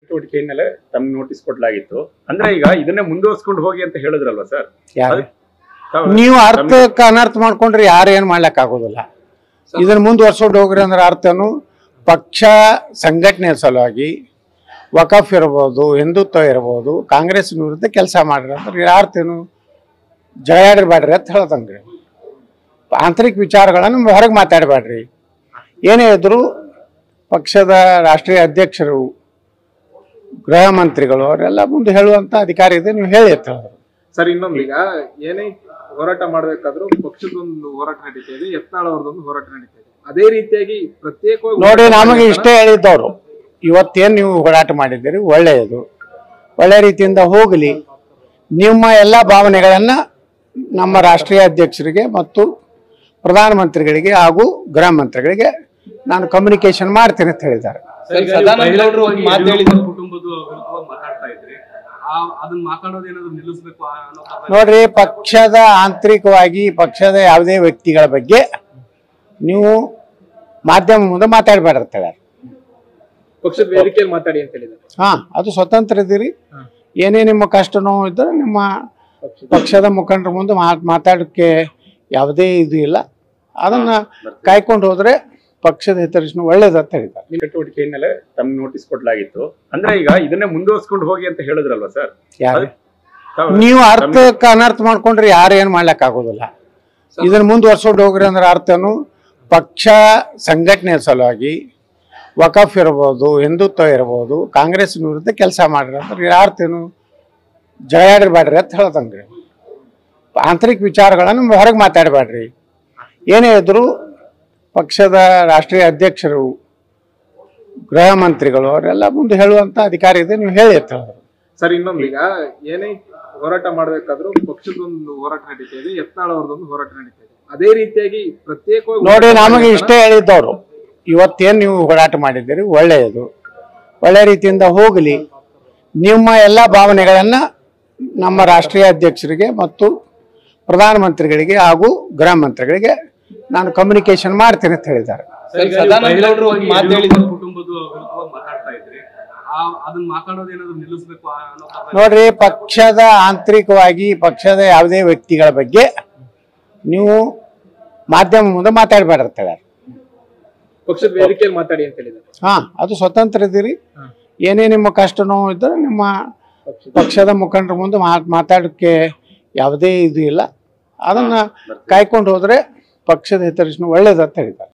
ಚಟುವಟಿಕೆ ಹಿನ್ನೆಲೆ ತಮ್ಗೆ ನೋಟಿಸ್ ಕೊಡ್ಲಾಗಿತ್ತು ಅಂದ್ರೆ ಈಗ ಇದನ್ನೇ ಮುಂದುವರ್ಸ್ಕೊಂಡು ಹೋಗಿ ಅಂತ ಹೇಳಿದ್ರಲ್ವಾ ಸರ್ ಯಾರು ತಾವು- ನೀವು ಅರ್ಥಕ್ಕೆ ಅನರ್ಥ ಮಾಡ್ಕೊಂಡ್ರೆ ಯಾರು ಏನು ಮಾಡ್ಲಿಕ್ಕೆ ಆಗೋದಿಲ್ಲ ಇದನ್ನ ಮುಂದುವರ್ಸ್ಕೊಂಡು ಹೋಗ್ರಿ ಅಂದ್ರೆ ಅರ್ಥನು ಪಕ್ಷ ಸಂಘಟನೆ ಸಲುವಾಗಿ ವಕಫ್ ಇರ್ಬೋದು ಹಿಂದುತ್ವ ಇರ್ಬೋದು ಕಾಂಗ್ರೆಸ್ ವಿರುದ್ಧ ಕೆಲಸ ಮಾಡ್ರಿ ಅಂದ್ರೆ ಯಾರ್ತೇನು ಜಗಾಡಿರ್ಬೇಡ್ರಿ ಅಂತ ಹೇಳ್ದಂಗ್ರಿ ಆಂತರಿಕ ವಿಚಾರಗಳನ್ನು ಹೊರಗೆ ಮಾತಾಡಬೇಡ್ರಿ ಏನೇ ಇದ್ರು ಪಕ್ಷದ ರಾಷ್ಟ್ರೀಯ ಅಧ್ಯಕ್ಷರು ಗೃಹ ಮಂತ್ರಿಗಳು ಅವರೆಲ್ಲ ಮುಂದೆ ಹೇಳುವಂತ ಅಧಿಕಾರ ಇದೆ ನೀವು ಹೇಳಿ ಅಂತ ಹೇಳಿದ್ರು ಸರ್ ಇನ್ನೊಂದು ಈಗ ಏನೇ ಹೋರಾಟ ಮಾಡ್ಬೇಕಾದ್ರೂ ಪಕ್ಷದೊಂದು ಹೋರಾಟ ನಡೀತಾ ಇದೆ ಯತ್ನಾಳ್ ಅವ್ರದೊಂದು ಹೋರಾಟ ನಡೀತಾ ಇದೆ ಅದೇ ರೀತಿಯಾಗಿ ಪ್ರತ್ಯೇಕವಾಗಿ ನೋಡಿ ಹೋರಾಟ ನಮಗೆ ಮಾಡ್ಬೇಕಾದ್ರೆ ಇಷ್ಟೇ ಹೇಳಿದ್ದವರು ಇವತ್ತೇನು ನೀವು ಹೋರಾಟ ಮಾಡಿದ್ದೀರಿ ಒಳ್ಳೆಯದು ಒಳ್ಳೆಯ ರೀತಿಯಿಂದ ಹೋಗಲಿ ನಿಮ್ಮ ಎಲ್ಲ ಭಾವನೆಗಳನ್ನ ನಮ್ಮ ರಾಷ್ಟ್ರೀಯ ಅಧ್ಯಕ್ಷರಿಗೆ ಮತ್ತು ಪ್ರಧಾನಮಂತ್ರಿಗಳಿಗೆ ಹಾಗೂ ಗೃಹ ಮಂತ್ರಿಗಳಿಗೆ ನಾನು ಕಮ್ಯುನಿಕೇಶನ್ ಮಾಡ್ತೀನಿ ಅಂತ ಹೇಳಿದ್ದಾರೆ ಸರ್ ಸದಾನಂದ ಗೌಡ್ರು ಒಂದು ಮಾತು ಹೇಳಿದ್ರು ಕುಟುಂಬದ ವಿರುದ್ಧವಾಗಿ ಮಾತಾಡ್ತಾ ಇದ್ರಿ ಆ ಅದನ್ನ ಮಾತಾಡೋದು ಏನಾದ್ರು ನಿಲ್ಲಿಸ್ಬೇಕು ಅನ್ನೋ ಕಾರಣ ನೋಡ್ರಿ ಪಕ್ಷದ ಆಂತರಿಕವಾಗಿ ಪಕ್ಷದ ಯಾವುದೇ ವ್ಯಕ್ತಿಗಳ ಬಗ್ಗೆ ನೀವು ಮಾಧ್ಯಮ ಮುಂದೆ ಮಾತಾಡಬೇಡ್ರಿ ಅಂತ ಹೇಳ್ಯಾರ ಪಕ್ಷದ ವೇದಿಕೆಯಲ್ಲಿ ಮಾತಾಡಿ ಅಂತ ಹೇಳಿದ್ದಾರೆ ಹಾ ಅದು ಸ್ವತಂತ್ರ ಇದ್ದೀರಿ ಏನೇ ನಿಮ್ಮ ಕಷ್ಟ ನೋವು ಇದ್ದರೆ ನಿಮ್ಮ ಪಕ್ಷದ ಮುಖಂಡರ ಮುಂದೆ ಮಾತ್ ಮಾತಾಡೋಕ್ಕೆ ಯಾವುದೇ ಇದು ಇಲ್ಲ ಅದನ್ನ ಕಾಯ್ಕೊಂಡು ಹೋದ್ರೆ ಪಕ್ಷದ ಹಿತರಕ್ಷಣೆ ಒಳ್ಳೇದಂತ ಹೇಳಿದ್ದಾರೆ ಈ ಚಟುವಟಿಕೆ ಹಿನ್ನೆಲೆ ತಮ್ಗೆ ನೋಟಿಸ್ ಕೊಡ್ಲಾಗಿತ್ತು ಅಂದ್ರೆ ಈಗ ಇದನ್ನೇ ಮುಂದುವರ್ಸ್ಕೊಂಡು ಹೋಗಿ ಅಂತ ಹೇಳಿದ್ರಲ್ವಾ ಸರ್ ಯಾರು ತಾವು- ನೀವು ಅರ್ಥಕ್ಕೆ ಅನರ್ಥ ಮಾಡ್ಕೊಂಡ್ರೆ ಯಾರು ಏನು ಮಾಡ್ಲಿಕ್ಕೆ ಆಗೋದಿಲ್ಲ ಇದನ್ನ ಮುಂದುವರ್ಸ್ಕೊಂಡು ಹೋಗ್ರಿ ಅಂದ್ರೆ ಅರ್ಥನು ಪಕ್ಷ ಸಂಘಟನೆ ಸಲುವಾಗಿ ವಕಫ್ ಇರ್ಬೋದು ಹಿಂದುತ್ವ ಇರ್ಬೋದು ಕಾಂಗ್ರೆಸ್ ವಿರುದ್ಧ ಕೆಲಸ ಮಾಡ್ರಿ ಅಂದ್ರೆ ಯಾರ್ತೇನು ಜಗಾಡಿರ್ಬೇಡ್ರಿ ಅಂತ ಹೇಳ್ದಂಗ್ರಿ ಆಂತರಿಕ ವಿಚಾರಗಳನ್ನು ಹೊರಗೆ ಮಾತಾಡಬೇಡ್ರಿ ಏನೇ ಇದ್ರು ಪಕ್ಷದ ರಾಷ್ಟ್ರೀಯ ಅಧ್ಯಕ್ಷರು ಗೃಹ ಮಂತ್ರಿಗಳು ಅವರೆಲ್ಲ ಮುಂದೆ ಹೇಳುವಂತ ಅಧಿಕಾರ ಇದೆ ನೀವು ಹೇಳಿ ಅಂತ ಹೇಳಿದ್ರು ಸರ್ ಇನ್ನೊಂದು ಈಗ ಏನೇ ಹೋರಾಟ ಮಾಡ್ಬೇಕಾದ್ರೂ ಪಕ್ಷದೊಂದು ಹೋರಾಟ ನಡೀತಾ ಇದೆ ಯತ್ನಾಳ್ ಅವ್ರದೊಂದು ಹೋರಾಟ ನಡೀತಾ ಇದೆ ಅದೇ ರೀತಿಯಾಗಿ ಪ್ರತ್ಯೇಕವಾಗಿ ನೋಡಿ ಹೋರಾಟ ನಮಗೆ ಮಾಡ್ಬೇಕಾದ್ರೆ ಇಷ್ಟೇ ಹೇಳಿದ್ದವರು ಇವತ್ತೇನು ನೀವು ಹೋರಾಟ ಮಾಡಿದ್ದೀರಿ ಒಳ್ಳೆಯದು ಒಳ್ಳೆ ರೀತಿಯಿಂದ ಹೋಗಲಿ ನಿಮ್ಮ ಎಲ್ಲ ಭಾವನೆಗಳನ್ನ ನಮ್ಮ ರಾಷ್ಟ್ರೀಯ ಅಧ್ಯಕ್ಷರಿಗೆ ಮತ್ತು ಪ್ರಧಾನಮಂತ್ರಿಗಳಿಗೆ ಹಾಗೂ ಗೃಹ ಮಂತ್ರಿಗಳಿಗೆ ನಾನು ಕಮ್ಯುನಿಕೇಶನ್ ಮಾಡ್ತೀನಿ ಅಂತ ಹೇಳಿದ್ದಾರೆ ಸರ್ ಸದಾನಂದ ಗೌಡ್ರು ಒಂದು ಮಾತು ಹೇಳಿದ್ರು ಕುಟುಂಬದ ವಿರುದ್ಧವಾಗಿ ಮಾತಾಡ್ತಾ ಇದ್ರಿ ಆ ಅದನ್ನ ಮಾತಾಡೋದು ಏನಾದ್ರು ನಿಲ್ಲಿಸ್ಬೇಕು ಅನ್ನೋ ಕಾರಣ ನೋಡ್ರಿ ಪಕ್ಷದ ಆಂತರಿಕವಾಗಿ ಪಕ್ಷದ ಯಾವುದೇ ವ್ಯಕ್ತಿಗಳ ಬಗ್ಗೆ ನೀವು ಮಾಧ್ಯಮ ಮುಂದೆ ಮಾತಾಡಬೇಡ್ರಿ ಅಂತ ಹೇಳ್ಯಾರ ಪಕ್ಷದ ವೇದಿಕೆಯಲ್ಲಿ ಮಾತಾಡಿ ಅಂತ ಹೇಳಿದ್ದಾರೆ ಹಾ ಅದು ಸ್ವತಂತ್ರ ಇದ್ದೀರಿ ಏನೇ ನಿಮ್ಮ ಕಷ್ಟ ನೋವು ಇದ್ದರೆ ನಿಮ್ಮ ಪಕ್ಷದ ಮುಖಂಡರ ಮುಂದೆ ಮಾತ್ ಮಾತಾಡೋಕ್ಕೆ ಯಾವುದೇ ಇದು ಇಲ್ಲ ಅದನ್ನ ಕಾಯ್ಕೊಂಡು ಹೋದ್ರೆ ಪಕ್ಷದ ಹಿತರಕ್ಷಣೆ ಒಳ್ಳೇದಂತ ಹೇಳಿದ್ದಾರೆ